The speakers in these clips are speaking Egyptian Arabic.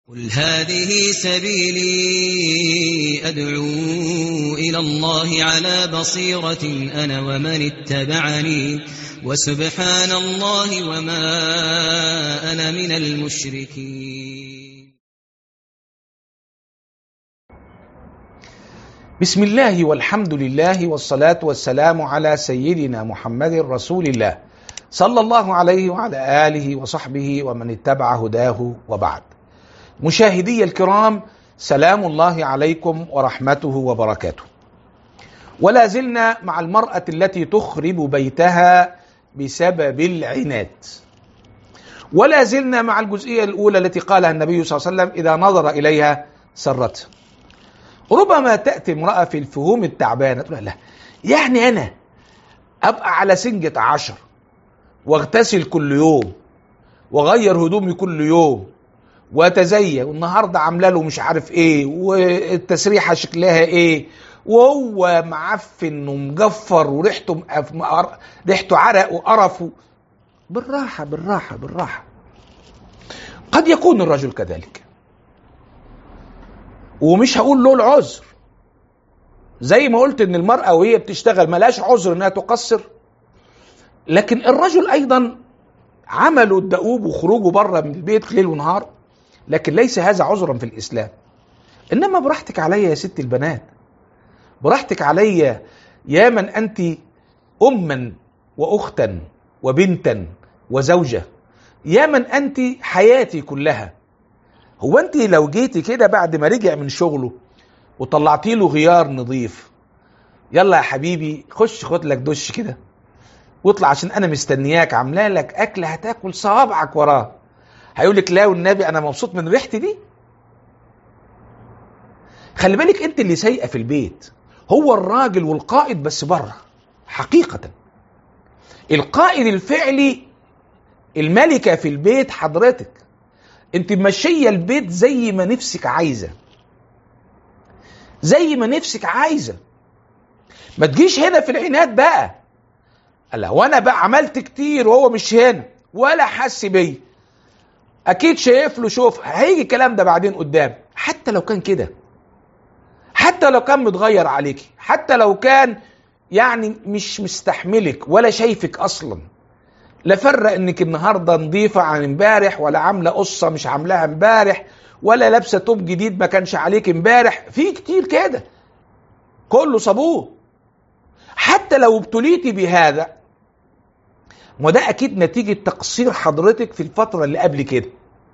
قل هذه سبيلي أدعو إلى الله على بصيرة أنا ومن اتبعني وسبحان الله وما أنا من المشركين بسم الله والحمد لله والصلاة والسلام على سيدنا محمد رسول الله صلى الله عليه وعلى آله وصحبه ومن اتبع هداه وبعد مشاهدي الكرام سلام الله عليكم ورحمته وبركاته ولا زلنا مع المرأة التي تخرب بيتها بسبب العناد ولا زلنا مع الجزئية الأولى التي قالها النبي صلى الله عليه وسلم إذا نظر إليها سرته ربما تأتي امرأة في الفهوم التعبانة تقول لا يعني أنا أبقى على سنجة عشر واغتسل كل يوم واغير هدومي كل يوم واتزين والنهارده عامله له مش عارف ايه والتسريحه شكلها ايه وهو معفن ومجفر وريحته مقف... ريحته عرق وقرف بالراحه بالراحه بالراحه قد يكون الرجل كذلك ومش هقول له العذر زي ما قلت ان المراه وهي بتشتغل ملاش عذر انها تقصر لكن الرجل ايضا عمله الدؤوب وخروجه بره من البيت ليل ونهار لكن ليس هذا عذرا في الاسلام انما براحتك عليا يا ست البنات براحتك عليا يا من انت اما واختا وبنتا وزوجه يا من انت حياتي كلها هو انت لو جيتي كده بعد ما رجع من شغله وطلعتي له غيار نظيف يلا يا حبيبي خش خد لك دش كده واطلع عشان انا مستنياك عامله لك اكل هتاكل صوابعك وراه هيقول لك لا والنبي انا مبسوط من ريحتي دي خلي بالك انت اللي سايقه في البيت هو الراجل والقائد بس بره حقيقه القائد الفعلي الملكه في البيت حضرتك انت ماشيه البيت زي ما نفسك عايزه زي ما نفسك عايزه ما تجيش هنا في العناد بقى قال وانا بقى عملت كتير وهو مش هنا ولا حس بيا اكيد شايف له شوف هيجي الكلام ده بعدين قدام حتى لو كان كده حتى لو كان متغير عليك حتى لو كان يعني مش مستحملك ولا شايفك اصلا لا فرق انك النهارده نظيفه عن امبارح ولا عامله قصه مش عاملاها امبارح ولا لابسه توب جديد ما كانش عليك امبارح في كتير كده كله صابوه حتى لو ابتليتي بهذا وده اكيد نتيجه تقصير حضرتك في الفتره اللي قبل كده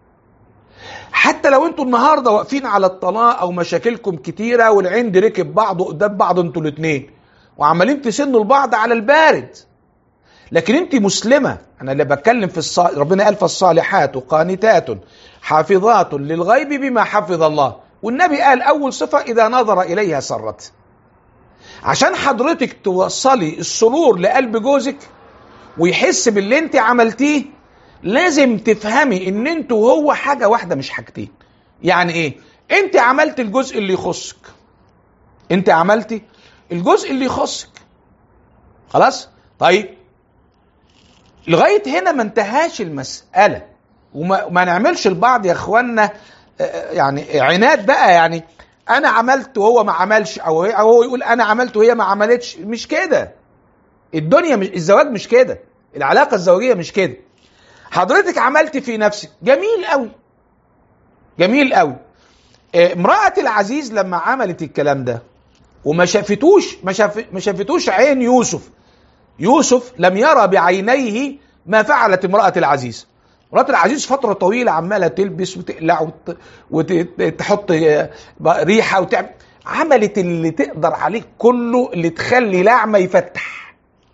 حتى لو انتوا النهارده واقفين على الطلاق او مشاكلكم كتيره والعند ركب بعض قدام بعض انتوا الاثنين وعمالين تسنوا لبعض على البارد لكن انت مسلمه انا اللي بتكلم في الص... ربنا قال فالصالحات قانتات حافظات للغيب بما حفظ الله والنبي قال اول صفه اذا نظر اليها سرت عشان حضرتك توصلي السرور لقلب جوزك ويحس باللي انت عملتيه لازم تفهمي ان انت وهو حاجه واحده مش حاجتين يعني ايه انت عملت الجزء اللي يخصك انت عملتي الجزء اللي يخصك خلاص طيب لغايه هنا ما انتهاش المساله وما ما نعملش البعض يا اخوانا يعني عناد بقى يعني انا عملت وهو ما عملش او هو يقول انا عملت وهي ما عملتش مش كده الدنيا مش الزواج مش كده العلاقه الزوجيه مش كده حضرتك عملت في نفسك جميل قوي جميل قوي امراه العزيز لما عملت الكلام ده وما شافتوش ما, شاف ما شافتوش عين يوسف يوسف لم يرى بعينيه ما فعلت امراه العزيز امراه العزيز فتره طويله عماله تلبس وتقلع وت... وتحط ريحه وتعمل عملت اللي تقدر عليه كله اللي تخلي لعمه يفتح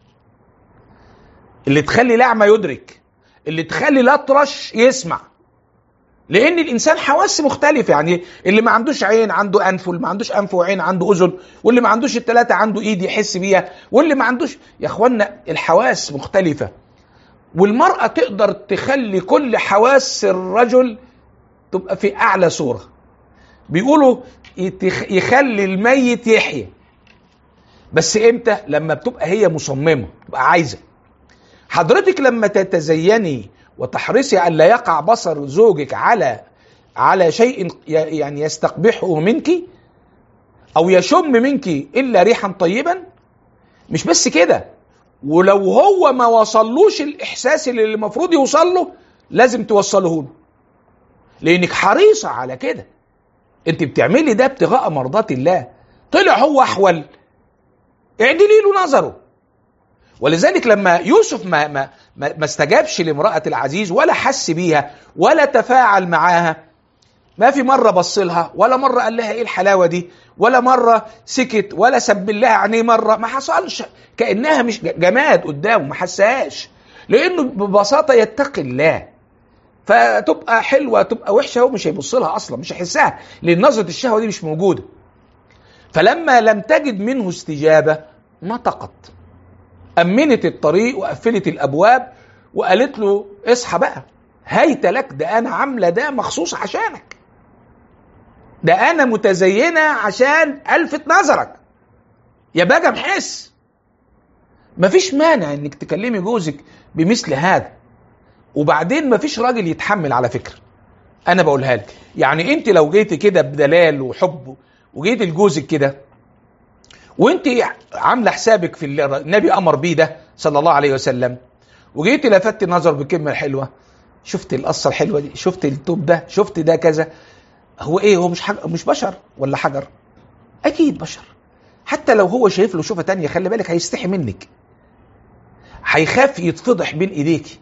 اللي تخلي لعمة يدرك اللي تخلي الأطرش يسمع لأن الإنسان حواس مختلفة يعني اللي ما عندوش عين عنده أنف واللي ما عندوش أنف وعين عنده أذن واللي ما عندوش التلاتة عنده إيد يحس بيها واللي ما عندوش يا إخوانا الحواس مختلفة والمرأة تقدر تخلي كل حواس الرجل تبقى في أعلى صورة بيقولوا يخلي الميت يحيى بس امتى لما بتبقى هي مصممه تبقى عايزه حضرتك لما تتزيني وتحرصي ألا يقع بصر زوجك على على شيء ي- يعني يستقبحه منك او يشم منك الا ريحا طيبا مش بس كده ولو هو ما وصلوش الاحساس اللي المفروض يوصل له لازم توصله له لانك حريصه على كده انت بتعملي ده ابتغاء مرضات الله طلع هو احول اعدلي له نظره ولذلك لما يوسف ما ما ما ما استجابش لامرأة العزيز ولا حس بيها ولا تفاعل معاها ما في مرة بص لها ولا مرة قال لها ايه الحلاوة دي ولا مرة سكت ولا سبل لها عينيه مرة ما حصلش كأنها مش جماد قدامه ما حسهاش لأنه ببساطة يتقي الله فتبقى حلوة تبقى وحشة هو مش هيبص لها أصلا مش هيحسها لأن نظرة الشهوة دي مش موجودة فلما لم تجد منه استجابة نطقت أمنت الطريق وقفلت الأبواب وقالت له اصحى بقى هيت لك ده أنا عاملة ده مخصوص عشانك ده أنا متزينة عشان ألفت نظرك يا بقى محس مفيش مانع انك تكلمي جوزك بمثل هذا وبعدين مفيش راجل يتحمل على فكرة انا بقولها لك يعني انت لو جيتي كده بدلال وحب وجيت لجوزك كده وانت عامله حسابك في اللي النبي امر بيه ده صلى الله عليه وسلم وجيت لفت نظر بكلمه حلوه شفت القصه الحلوه دي شفت التوب ده شفت ده كذا هو ايه هو مش حاجة مش بشر ولا حجر اكيد بشر حتى لو هو شايف له شوفه تانية خلي بالك هيستحي منك هيخاف يتفضح بين ايديك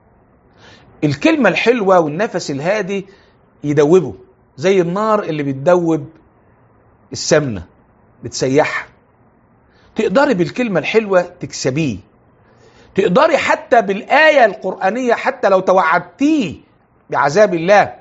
الكلمه الحلوه والنفس الهادي يدوبه زي النار اللي بتدوب السمنه بتسيحها تقدري بالكلمه الحلوه تكسبيه تقدري حتى بالايه القرانيه حتى لو توعدتيه بعذاب الله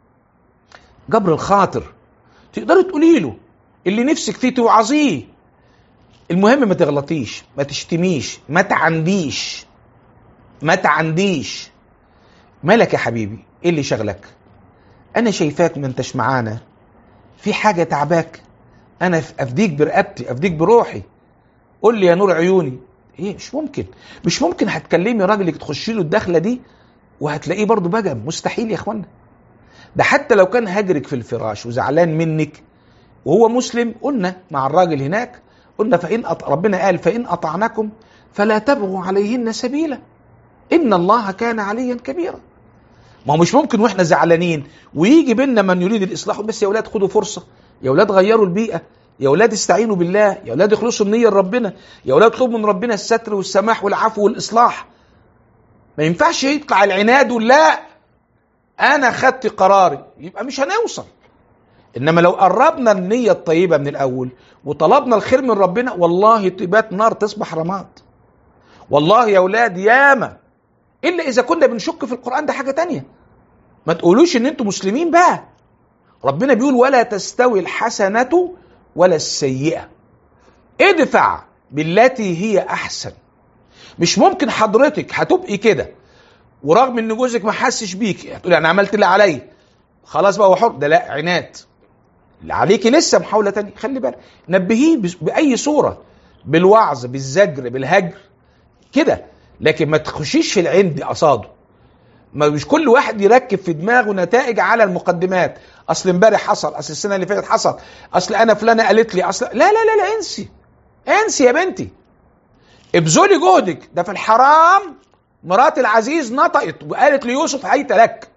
جبر الخاطر تقدري تقولي له اللي نفسك فيه توعظيه المهم ما تغلطيش ما تشتميش ما تعنديش ما تعنديش مالك يا حبيبي ايه اللي شغلك انا شايفاك ما انتش معانا في حاجه تعباك انا افديك برقبتي افديك بروحي قول لي يا نور عيوني ايه مش ممكن مش ممكن هتكلمي راجلك تخشي له الدخله دي وهتلاقيه برضه بقى مستحيل يا اخوانا ده حتى لو كان هاجرك في الفراش وزعلان منك وهو مسلم قلنا مع الراجل هناك قلنا فإن أط... ربنا قال فإن أطعنكم فلا تبغوا عليهن سبيلا إن الله كان عليا كبيرا ما هو مش ممكن واحنا زعلانين ويجي بينا من يريد الإصلاح بس يا أولاد خدوا فرصة يا أولاد غيروا البيئة يا أولاد استعينوا بالله يا أولاد اخلصوا النية لربنا يا أولاد اطلبوا من ربنا الستر والسماح والعفو والإصلاح ما ينفعش يطلع العناد لا أنا خدت قراري يبقى مش هنوصل انما لو قربنا النيه الطيبه من الاول وطلبنا الخير من ربنا والله تبات نار تصبح رماد والله يا اولاد ياما الا اذا كنا بنشك في القران ده حاجه تانية ما تقولوش ان انتوا مسلمين بقى ربنا بيقول ولا تستوي الحسنه ولا السيئه ادفع بالتي هي احسن مش ممكن حضرتك هتبقي كده ورغم ان جوزك ما حسش بيك هتقولي انا عملت اللي عليا خلاص بقى هو حر ده لا عناد اللي عليكي لسه محاوله تانية خلي بالك نبهيه باي صوره بالوعظ بالزجر بالهجر كده لكن ما تخشيش في العند قصاده ما مش كل واحد يركب في دماغه نتائج على المقدمات اصل امبارح حصل اصل السنه اللي فاتت حصل اصل انا فلانه قالت لي اصل لا لا لا لا انسي انسي يا بنتي ابذلي جهدك ده في الحرام مرات العزيز نطقت وقالت ليوسف هيت لك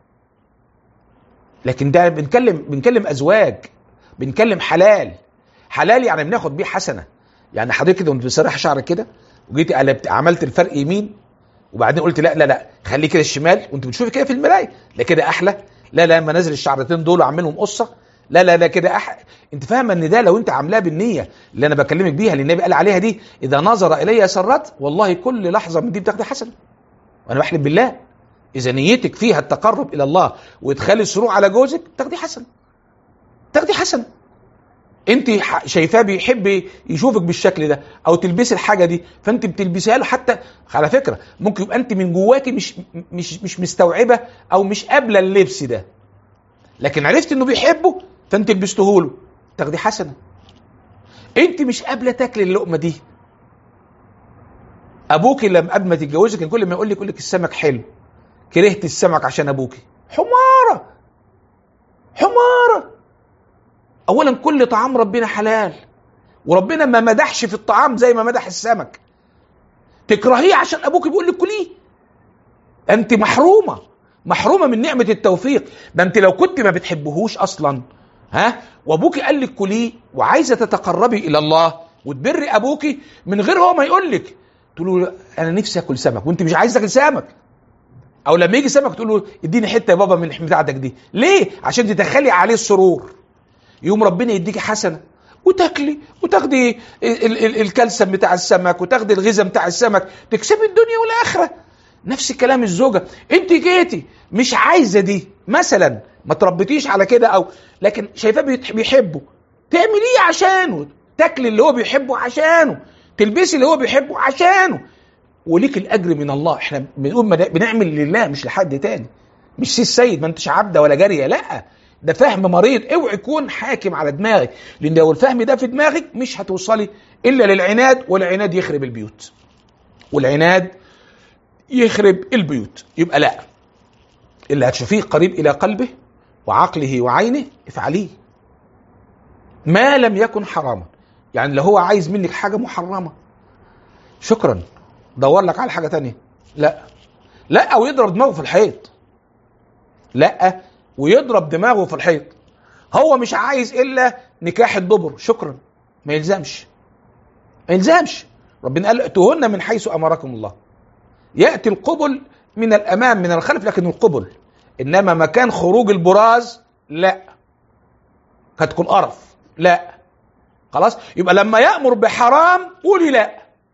لكن ده بنكلم بنكلم ازواج بنكلم حلال حلال يعني بناخد بيه حسنه يعني حضرتك كده وانت بتسرح شعرك كده وجيتي قلبت عملت الفرق يمين وبعدين قلت لا لا لا خليه كده الشمال وانت بتشوفي كده في المرايه لا كده احلى لا لا اما نازل الشعرتين دول واعملهم قصه لا لا لا كده أح... انت فاهمه ان ده لو انت عاملاه بالنيه اللي انا بكلمك بيها اللي النبي قال عليها دي اذا نظر الي سرت والله كل لحظه من دي بتاخدي حسنه وانا بحلف بالله اذا نيتك فيها التقرب الى الله وادخال السرور على جوزك تاخدي حسنه تاخدي حسنه انت شايفاه بيحب يشوفك بالشكل ده او تلبسي الحاجه دي فانت بتلبسيها له حتى على فكره ممكن يبقى انت من جواكي مش مش مش مستوعبه او مش قابله اللبس ده لكن عرفت انه بيحبه فانت لبسته له تاخدي حسنه انت مش قابله تاكلي اللقمه دي ابوكي لما قبل ما تتجوزي كان كل ما يقول لك يقول لك السمك حلو كرهت السمك عشان ابوكي حماره حماره اولا كل طعام ربنا حلال وربنا ما مدحش في الطعام زي ما مدح السمك تكرهيه عشان ابوك بيقول لك كليه انت محرومه محرومه من نعمه التوفيق ده انت لو كنت ما بتحبهوش اصلا ها وابوك قال لك كليه وعايزه تتقربي الى الله وتبري ابوك من غير هو ما يقول لك تقول له انا نفسي اكل سمك وانت مش عايز تاكل سمك او لما يجي سمك تقول له اديني حته يا بابا من اللحم بتاعتك دي ليه عشان تدخلي عليه السرور يوم ربنا يديكي حسنه وتاكلي وتاخدي ال- ال- الكالسيوم بتاع السمك وتاخدي الغذاء بتاع السمك تكسبي الدنيا والاخره نفس الكلام الزوجه انت جيتي مش عايزه دي مثلا ما تربيتيش على كده او لكن شايفاه بيت- بيحبه تعمليه عشانه تاكلي اللي هو بيحبه عشانه تلبسي اللي هو بيحبه عشانه وليك الاجر من الله احنا بنقول ما- بنعمل لله مش لحد تاني مش سي السيد ما انتش عبده ولا جاريه لا ده فهم مريض اوعي يكون حاكم على دماغك لان لو الفهم ده في دماغك مش هتوصلي الا للعناد والعناد يخرب البيوت والعناد يخرب البيوت يبقى لا اللي هتشوفيه قريب الى قلبه وعقله وعينه افعليه ما لم يكن حراما يعني لو هو عايز منك حاجه محرمه شكرا دور لك على حاجه تانية لا لا ويضرب دماغه في الحيط لا ويضرب دماغه في الحيط هو مش عايز الا نكاح الدبر شكرا ما يلزمش ما يلزمش ربنا قال ائتوهن من حيث امركم الله ياتي القبل من الامام من الخلف لكن القبل انما مكان خروج البراز لا هتكون قرف لا خلاص يبقى لما يامر بحرام قولي لا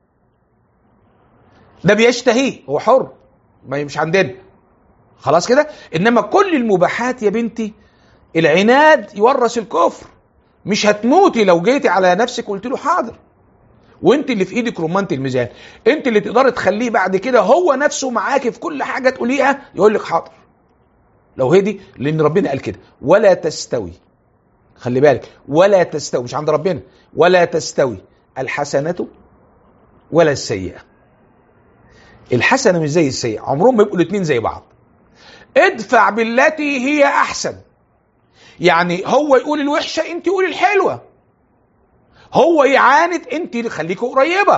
ده بيشتهيه هو حر ما مش عندنا خلاص كده انما كل المباحات يا بنتي العناد يورث الكفر مش هتموتي لو جيتي على نفسك وقلت له حاضر وانت اللي في ايدك رمانه الميزان انت اللي تقدري تخليه بعد كده هو نفسه معاكي في كل حاجه تقوليها يقول لك حاضر لو هي دي لان ربنا قال كده ولا تستوي خلي بالك ولا تستوي مش عند ربنا ولا تستوي الحسنه ولا السيئه الحسنه مش زي السيئه عمرهم ما يبقوا الاثنين زي بعض ادفع بالتي هي احسن يعني هو يقول الوحشه انت قولي الحلوه هو يعاند انت خليكي قريبه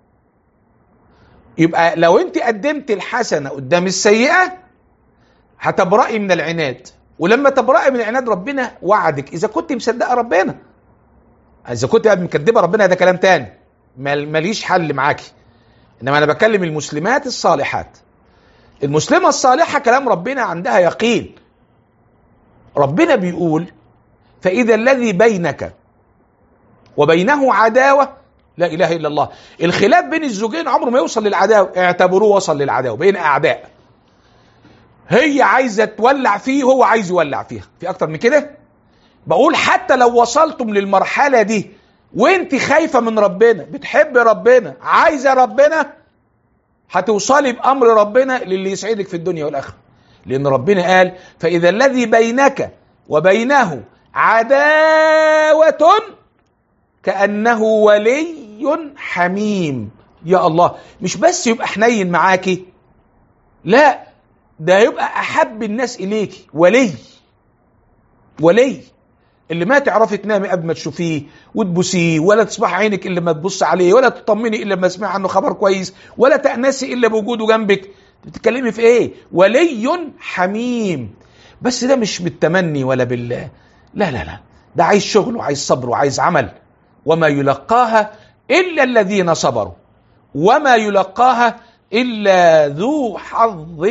يبقى لو انت قدمت الحسنه قدام السيئه هتبرئي من العناد ولما تبرئي من العناد ربنا وعدك اذا كنت مصدقه ربنا اذا كنت مكدبه ربنا ده كلام تاني مال- ماليش حل معاكي انما انا بكلم المسلمات الصالحات المسلمه الصالحه كلام ربنا عندها يقين ربنا بيقول فاذا الذي بينك وبينه عداوه لا اله الا الله الخلاف بين الزوجين عمره ما يوصل للعداوه اعتبروه وصل للعداوه بين اعداء هي عايزه تولع فيه وهو عايز يولع فيها في اكتر من كده بقول حتى لو وصلتم للمرحله دي وانت خايفه من ربنا بتحب ربنا عايزه ربنا هتوصلي بامر ربنا للي يسعدك في الدنيا والاخره لان ربنا قال فاذا الذي بينك وبينه عداوه كانه ولي حميم يا الله مش بس يبقى حنين معاكي لا ده يبقى احب الناس اليكي ولي ولي اللي ما تعرفي تنامي قبل ما تشوفيه وتبوسيه ولا تصبح عينك الا لما تبص عليه ولا تطمني الا لما تسمعي عنه خبر كويس ولا تأنسي الا بوجوده جنبك بتتكلمي في ايه ولي حميم بس ده مش بالتمني ولا بالله لا لا لا ده عايز شغل وعايز صبر وعايز عمل وما يلقاها الا الذين صبروا وما يلقاها الا ذو حظ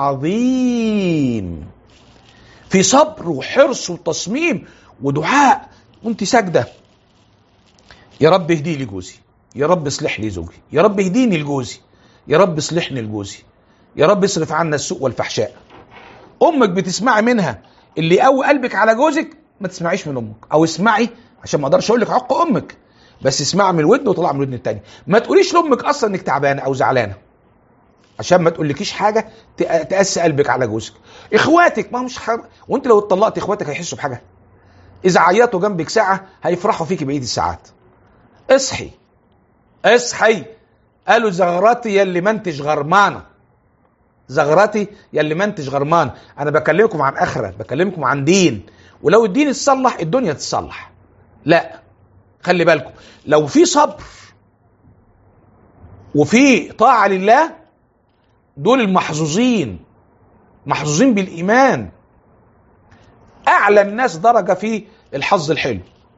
عظيم في صبر وحرص وتصميم ودعاء وانت ساجده يا رب اهدي لي جوزي يا رب اصلح لي زوجي يا رب اهديني لجوزي يا رب اصلحني لجوزي يا رب اصرف عنا السوء والفحشاء امك بتسمعي منها اللي يقوي قلبك على جوزك ما تسمعيش من امك او اسمعي عشان ما اقدرش اقول لك عق امك بس اسمعي من الودن وطلع من الودن التانية ما تقوليش لامك اصلا انك تعبانه او زعلانه عشان ما تقولكيش حاجه تق- تقسي قلبك على جوزك اخواتك ما هو مش حر... وانت لو اتطلقت اخواتك هيحسوا بحاجه اذا عيطوا جنبك ساعه هيفرحوا فيك بقيه الساعات اصحي اصحي قالوا زغرتي يا اللي ما انتش غرمانه زغرتي يا اللي ما انتش غرمان انا بكلمكم عن اخره بكلمكم عن دين ولو الدين اتصلح الدنيا تتصلح لا خلي بالكم لو في صبر وفي طاعة لله دول المحظوظين محظوظين بالإيمان أعلى الناس درجة في الحظ الحلو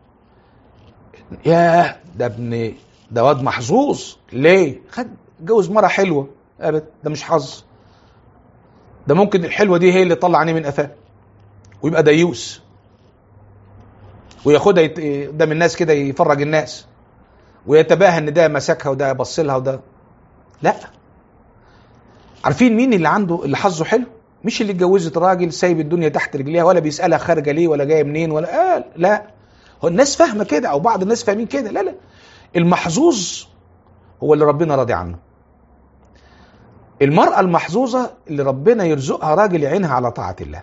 يا ده ابن ده واد محظوظ ليه خد اتجوز مرة حلوة أبد ده مش حظ ده ممكن الحلوة دي هي اللي تطلع عينيه من قفاه ويبقى ديوس وياخدها يت... قدام الناس كده يفرج الناس ويتباهى ان ده مسكها وده بص لها وده لا عارفين مين اللي عنده اللي حظه حلو مش اللي اتجوزت راجل سايب الدنيا تحت رجليها ولا بيسالها خارجه ليه ولا جايه منين ولا آه لا هو الناس فاهمه كده او بعض الناس فاهمين كده لا لا المحظوظ هو اللي ربنا راضي عنه المرأة المحظوظة اللي ربنا يرزقها راجل يعينها على طاعة الله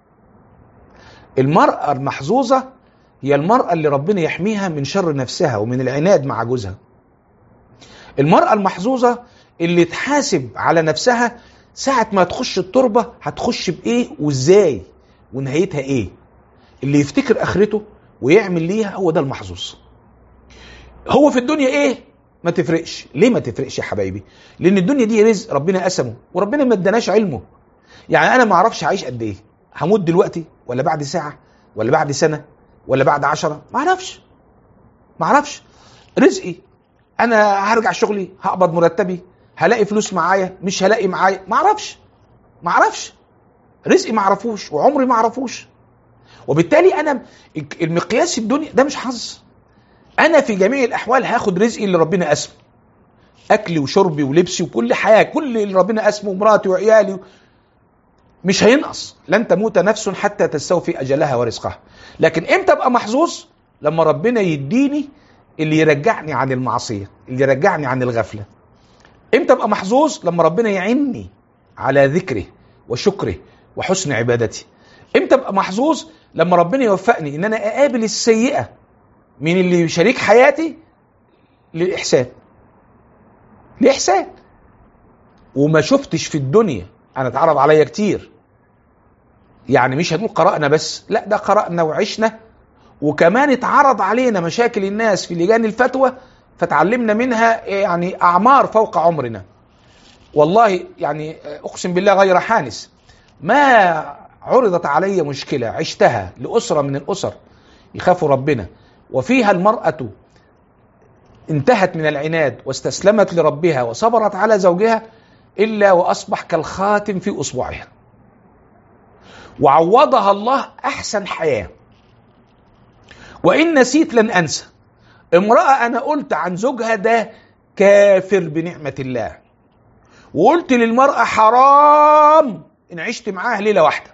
المرأة المحظوظة هي المرأة اللي ربنا يحميها من شر نفسها ومن العناد مع جوزها المرأة المحظوظة اللي تحاسب على نفسها ساعة ما تخش التربة هتخش بإيه وإزاي ونهايتها إيه اللي يفتكر آخرته ويعمل ليها هو ده المحظوظ هو في الدنيا إيه ما تفرقش ليه ما تفرقش يا حبايبي لأن الدنيا دي رزق ربنا قسمه وربنا ما اداناش علمه يعني أنا ما أعرفش هعيش قد إيه هموت دلوقتي ولا بعد ساعة ولا بعد سنة ولا بعد عشرة ما اعرفش ما اعرفش رزقي انا هرجع شغلي هقبض مرتبي هلاقي فلوس معايا مش هلاقي معايا ما اعرفش ما اعرفش رزقي ما اعرفوش وعمري ما اعرفوش وبالتالي انا المقياس الدنيا ده مش حظ انا في جميع الاحوال هاخد رزقي اللي ربنا قسمه اكلي وشربي ولبسي وكل حياه كل اللي ربنا قسمه ومراتي وعيالي مش هينقص لن تموت نفس حتى تستوفي اجلها ورزقها لكن امتى ابقى محظوظ لما ربنا يديني اللي يرجعني عن المعصيه اللي يرجعني عن الغفله امتى ابقى محظوظ لما ربنا يعيني على ذكره وشكره وحسن عبادتي امتى ابقى محظوظ لما ربنا يوفقني ان انا اقابل السيئه من اللي شريك حياتي للاحسان لاحسان وما شفتش في الدنيا انا اتعرض عليا كتير يعني مش هنقول قرأنا بس لا ده قرأنا وعشنا وكمان اتعرض علينا مشاكل الناس في لجان الفتوى فتعلمنا منها يعني أعمار فوق عمرنا والله يعني أقسم بالله غير حانس ما عرضت علي مشكلة عشتها لأسرة من الأسر يخافوا ربنا وفيها المرأة انتهت من العناد واستسلمت لربها وصبرت على زوجها إلا وأصبح كالخاتم في أصبعها وعوضها الله احسن حياه وان نسيت لن انسى امراه انا قلت عن زوجها ده كافر بنعمه الله وقلت للمراه حرام ان عشت معاها ليله واحده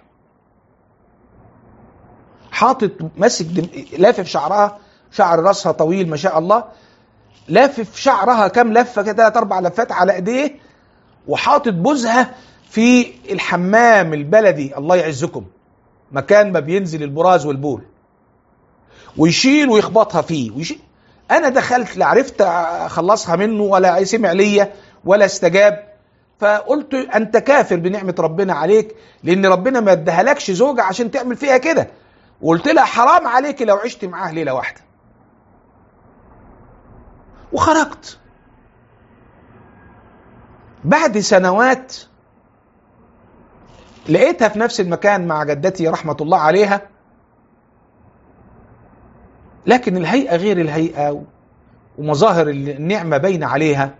حاطط ماسك لافف شعرها شعر راسها طويل ما شاء الله لافف شعرها كام لفه كده ثلاث اربع لفات على ايديه وحاطط بوزها في الحمام البلدي الله يعزكم مكان ما بينزل البراز والبول ويشيل ويخبطها فيه ويشيل انا دخلت لا عرفت اخلصها منه ولا سمع ليا ولا استجاب فقلت انت كافر بنعمه ربنا عليك لان ربنا ما ادهلكش زوجه عشان تعمل فيها كده وقلت لها حرام عليك لو عشت معاه ليله واحده وخرجت بعد سنوات لقيتها في نفس المكان مع جدتي رحمة الله عليها لكن الهيئة غير الهيئة ومظاهر النعمة باينة عليها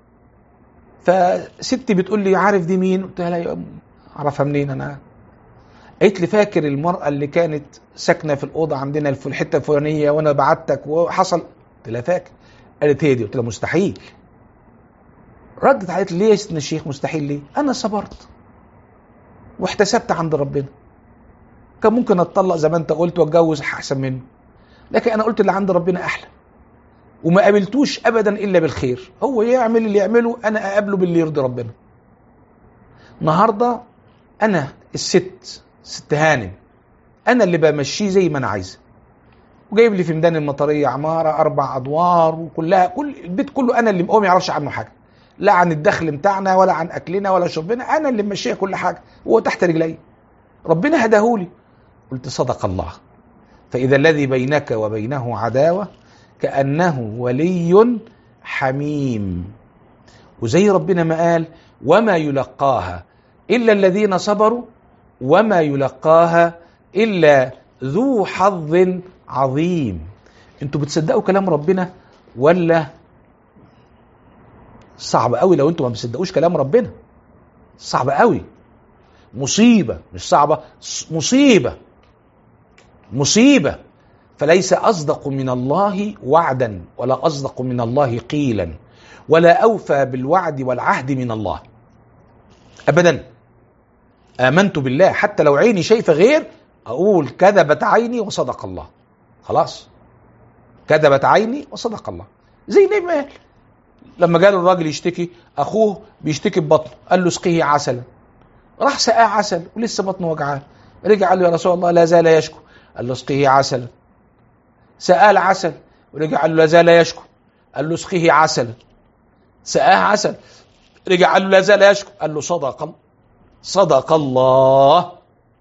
فستي بتقول لي عارف دي مين؟ قلت لها اعرفها منين انا؟ قالت لي فاكر المرأة اللي كانت ساكنة في الأوضة عندنا في الحتة الفلانية وأنا بعتك وحصل قلت لها فاكر قالت هي دي قلت لها مستحيل ردت عليت ليه يا سيدنا الشيخ مستحيل ليه؟ أنا صبرت واحتسبت عند ربنا كان ممكن اتطلق زي ما انت قلت واتجوز احسن منه لكن انا قلت اللي عند ربنا احلى وما قابلتوش ابدا الا بالخير هو يعمل اللي يعمله انا اقابله باللي يرضي ربنا النهارده انا الست ست هانم انا اللي بمشيه زي ما انا عايزه وجايب لي في ميدان المطريه عماره اربع ادوار وكلها كل البيت كله انا اللي هو ما يعرفش عنه حاجه لا عن الدخل بتاعنا ولا عن اكلنا ولا شربنا انا اللي ممشيه كل حاجه وهو تحت رجلي ربنا هداهولي قلت صدق الله فإذا الذي بينك وبينه عداوة كأنه ولي حميم وزي ربنا ما قال وما يلقاها إلا الذين صبروا وما يلقاها إلا ذو حظ عظيم انتوا بتصدقوا كلام ربنا ولا صعب قوي لو انتوا ما بتصدقوش كلام ربنا صعب قوي مصيبة مش صعبة مصيبة مصيبة فليس أصدق من الله وعدا ولا أصدق من الله قيلا ولا أوفى بالوعد والعهد من الله أبدا آمنت بالله حتى لو عيني شايفة غير أقول كذبت عيني وصدق الله خلاص كذبت عيني وصدق الله زي ما قال لما جاله الراجل يشتكي أخوه بيشتكي ببطنه قال له اسقيه عسلا راح سقاه عسل ولسه بطنه وجعان رجع قال له يا رسول الله لا زال يشكو قال له اسقيه عسلا سقاه العسل ورجع قال له لا زال يشكو قال له اسقيه عسلا سقاه عسل رجع قال له لا زال يشكو قال له صدق صدق الله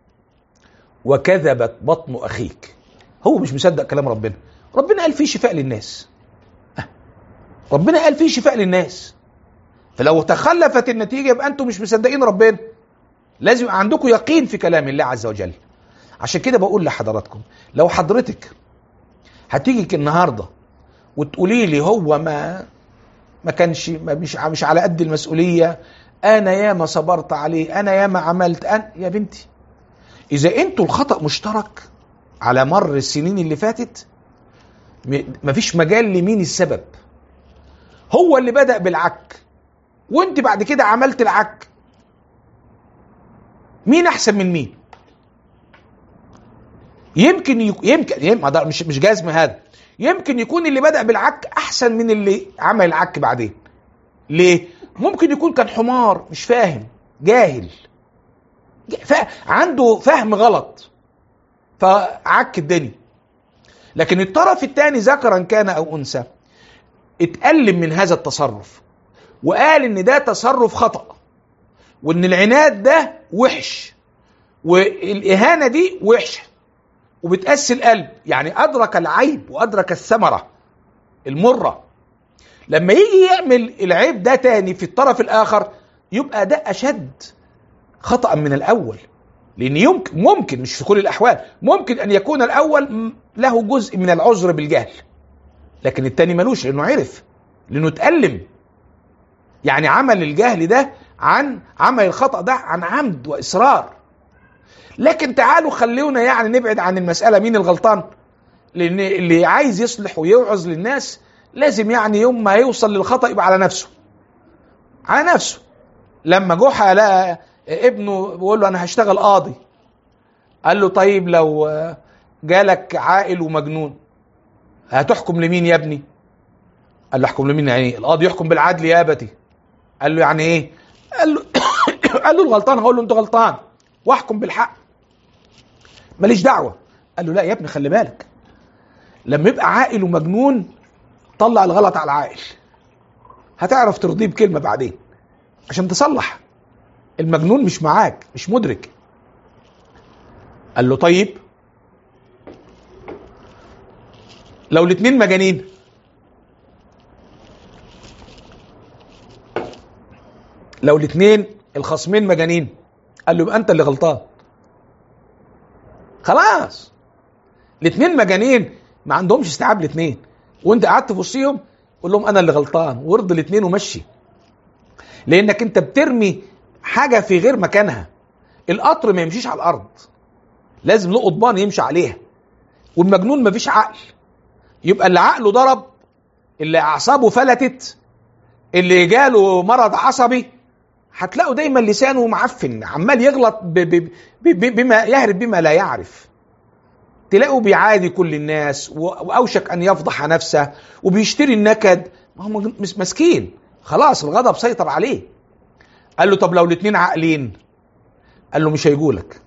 وكذبت بطن اخيك هو مش مصدق كلام ربنا ربنا قال فيه شفاء للناس ربنا قال فيه شفاء للناس فلو تخلفت النتيجه يبقى انتم مش مصدقين ربنا لازم يبقى عندكم يقين في كلام الله عز وجل عشان كده بقول لحضراتكم لو حضرتك هتيجي النهارده وتقولي لي هو ما ما كانش ما مش مش على قد المسؤوليه انا ياما صبرت عليه انا ياما عملت أنا يا بنتي اذا انتوا الخطا مشترك على مر السنين اللي فاتت مفيش مجال لمين السبب هو اللي بدأ بالعك وانت بعد كده عملت العك مين احسن من مين يمكن يك... يمكن يمكن مش مش جزم هذا يمكن يكون اللي بدأ بالعك احسن من اللي عمل العك بعدين ليه ممكن يكون كان حمار مش فاهم جاهل ف... عنده فهم غلط فعك الدنيا لكن الطرف الثاني ذكرا كان او انثى اتألم من هذا التصرف وقال ان ده تصرف خطأ وان العناد ده وحش والاهانه دي وحشه وبتقسي القلب يعني ادرك العيب وادرك الثمره المره لما يجي يعمل العيب ده تاني في الطرف الاخر يبقى ده اشد خطا من الاول لان يمكن ممكن مش في كل الاحوال ممكن ان يكون الاول له جزء من العذر بالجهل لكن التاني ملوش لانه عرف لانه اتألم يعني عمل الجهل ده عن عمل الخطأ ده عن عمد وإصرار لكن تعالوا خلونا يعني نبعد عن المسألة مين الغلطان لأن اللي عايز يصلح ويوعظ للناس لازم يعني يوم ما يوصل للخطأ يبقى على نفسه على نفسه لما جحا لقى ابنه بيقول له أنا هشتغل قاضي قال له طيب لو جالك عاقل ومجنون هتحكم لمين يا ابني قال له احكم لمين يعني القاضي يحكم بالعدل يا ابتي قال له يعني ايه قال له قال له الغلطان هقول له انت غلطان واحكم بالحق ماليش دعوه قال له لا يا ابني خلي بالك لما يبقى عاقل ومجنون طلع الغلط على العاقل هتعرف ترضيه بكلمه بعدين عشان تصلح المجنون مش معاك مش مدرك قال له طيب لو الاتنين مجانين لو الاتنين الخصمين مجانين قال له يبقى انت اللي غلطان خلاص الاتنين مجانين ما عندهمش استيعاب الاتنين وانت قعدت في وسطهم قول لهم انا اللي غلطان وارضي الاتنين ومشي لانك انت بترمي حاجه في غير مكانها القطر ما يمشيش على الارض لازم له قضبان يمشي عليها والمجنون ما فيش عقل يبقى اللي عقله ضرب اللي اعصابه فلتت اللي جاله مرض عصبي هتلاقوا دايما لسانه معفن عمال يغلط ب ب ب بما يهرب بما لا يعرف تلاقوا بيعادي كل الناس واوشك ان يفضح نفسه وبيشتري النكد ما هو مسكين خلاص الغضب سيطر عليه قال له طب لو الاثنين عاقلين قال له مش هيجولك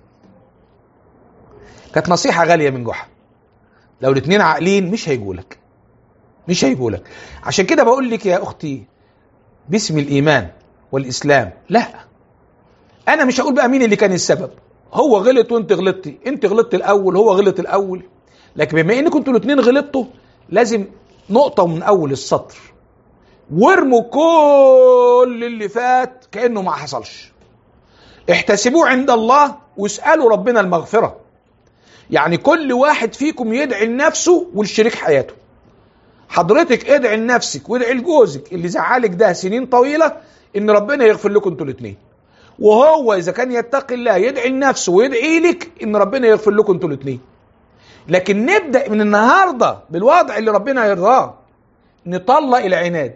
كانت نصيحة غالية من جحا لو الاثنين عاقلين مش هيجولك مش هيجولك عشان كده بقول لك يا اختي باسم الايمان والاسلام لا انا مش هقول بقى مين اللي كان السبب هو غلط وانت غلطتي انت غلطت الاول هو غلط الاول لكن بما انكم انتوا الاثنين غلطتوا لازم نقطه من اول السطر وارموا كل اللي فات كانه ما حصلش احتسبوه عند الله واسالوا ربنا المغفره يعني كل واحد فيكم يدعي لنفسه ولشريك حياته حضرتك ادعي لنفسك وادعي لجوزك اللي زعلك ده سنين طويله ان ربنا يغفر لكم انتوا الاثنين وهو اذا كان يتقي الله يدعي لنفسه ويدعي لك ان ربنا يغفر لكم انتوا الاثنين لكن نبدا من النهارده بالوضع اللي ربنا يرضاه نطلق العناد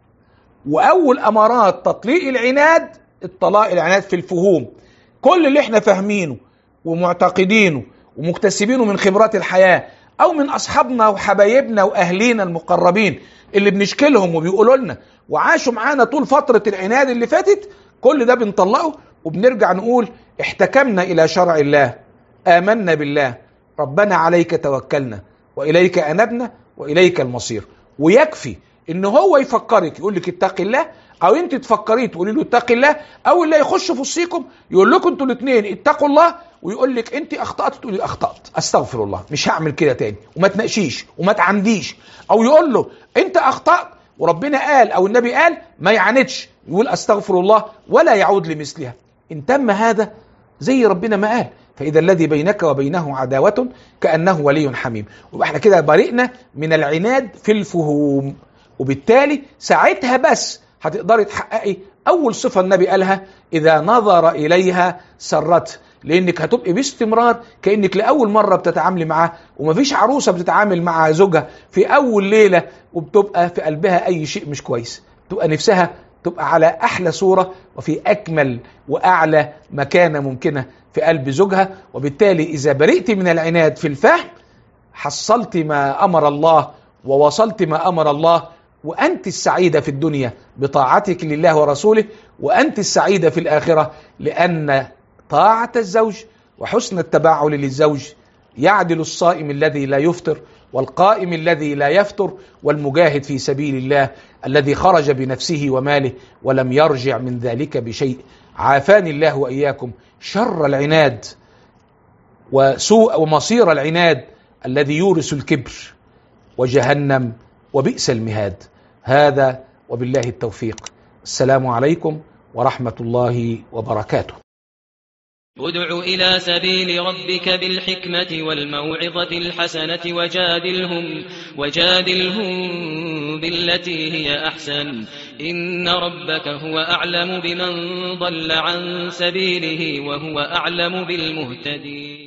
واول امارات تطليق العناد الطلاق العناد في الفهوم كل اللي احنا فاهمينه ومعتقدينه ومكتسبينه من خبرات الحياه او من اصحابنا وحبايبنا واهلينا المقربين اللي بنشكلهم وبيقولوا لنا وعاشوا معانا طول فتره العناد اللي فاتت كل ده بنطلقه وبنرجع نقول احتكمنا الى شرع الله امنا بالله ربنا عليك توكلنا واليك انبنا واليك المصير ويكفي ان هو يفكرك يقول لك اتق الله او انت تفكريه تقولي له اتق الله او اللي يخش في وسطيكم يقول لكم انتوا الاثنين اتقوا الله ويقول لك انت اخطات تقولي اخطات استغفر الله مش هعمل كده تاني وما تناقشيش وما تعنديش او يقول له انت اخطات وربنا قال او النبي قال ما يعاندش يقول استغفر الله ولا يعود لمثلها ان تم هذا زي ربنا ما قال فاذا الذي بينك وبينه عداوه كانه ولي حميم ويبقى احنا كده برئنا من العناد في الفهوم وبالتالي ساعتها بس هتقدري تحققي اول صفه النبي قالها اذا نظر اليها سرته لانك هتبقي باستمرار كانك لاول مره بتتعاملي معاه ومفيش عروسه بتتعامل مع زوجها في اول ليله وبتبقى في قلبها اي شيء مش كويس تبقى نفسها تبقى على احلى صوره وفي اكمل واعلى مكانه ممكنه في قلب زوجها وبالتالي اذا برئت من العناد في الفهم حصلت ما امر الله ووصلت ما امر الله وانت السعيده في الدنيا بطاعتك لله ورسوله وانت السعيده في الاخره لان طاعه الزوج وحسن التباعل للزوج يعدل الصائم الذي لا يفطر والقائم الذي لا يفطر والمجاهد في سبيل الله الذي خرج بنفسه وماله ولم يرجع من ذلك بشيء عافاني الله واياكم شر العناد وسوء ومصير العناد الذي يورث الكبر وجهنم وبئس المهاد هذا وبالله التوفيق السلام عليكم ورحمه الله وبركاته ادع إلى سبيل ربك بالحكمة والموعظة الحسنة وجادلهم وجادلهم بالتي هي أحسن إن ربك هو أعلم بمن ضل عن سبيله وهو أعلم بالمهتدين